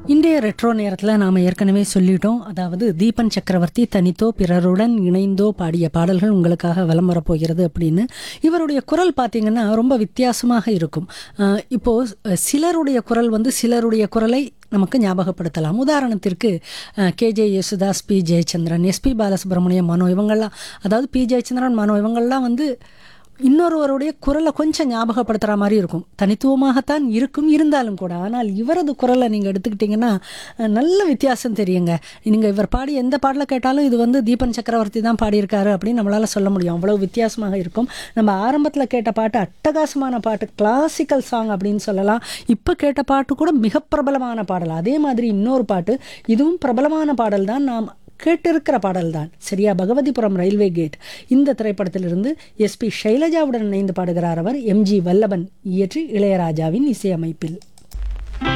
இன்றைய ரெட்ரோ நேரத்தில் நாம் ஏற்கனவே சொல்லிட்டோம் அதாவது தீபன் சக்கரவர்த்தி தனித்தோ பிறருடன் இணைந்தோ பாடிய பாடல்கள் உங்களுக்காக வலம் வரப்போகிறது அப்படின்னு இவருடைய குரல் பார்த்தீங்கன்னா ரொம்ப வித்தியாசமாக இருக்கும் அஹ் இப்போ அஹ் சிலருடைய குரல் வந்து சிலருடைய குரலை நமக்கு ஞாபகப்படுத்தலாம் உதாரணத்திற்கு KJ Yesudas P Jayachandran SP Balasubrahmanyam Mano இவங்கெல்லாம் அதாவது பி ஜெயச்சந்திரன் மனோ இவங்கெல்லாம் வந்து இன்னொருவருடைய குரலை கொஞ்சம் ஞாபகப்படுத்துகிற மாதிரி இருக்கும் தனித்துவமாகத்தான் இருக்கும் இருந்தாலும் கூட ஆனால் இவரது குரலை நீங்கள் எடுத்துக்கிட்டிங்கன்னா அஹ், நல்ல வித்தியாசம் தெரியுங்க நீங்கள் இவர் பாடி எந்த பாடலை கேட்டாலும் இது வந்து தீபன் சக்கரவர்த்தி தான் பாடியிருக்காரு அப்படின்னு நம்மளால் சொல்ல முடியும் அவ்வளோ வித்தியாசமாக இருக்கும் நம்ம ஆரம்பத்தில் கேட்ட பாட்டு அட்டகாசமான பாட்டு கிளாசிக்கல் சாங் அப்படின்னு சொல்லலாம் இப்போ கேட்ட பாட்டு கூட மிக பிரபலமான பாடல் அதே மாதிரி இன்னொரு பாட்டு இதுவும் பிரபலமான பாடல் தான் நாம் கேட்டிருக்கிற பாடல்தான் சரியா பகவதிபுரம் ரயில்வே கேட் இந்த திரைப்படத்திலிருந்து எஸ்பி சைலஜாவுடன் இணைந்து பாடுகிறார் அவர் எம்ஜி வல்லபன் இயற்றி இளையராஜாவின் இசையமைப்பில்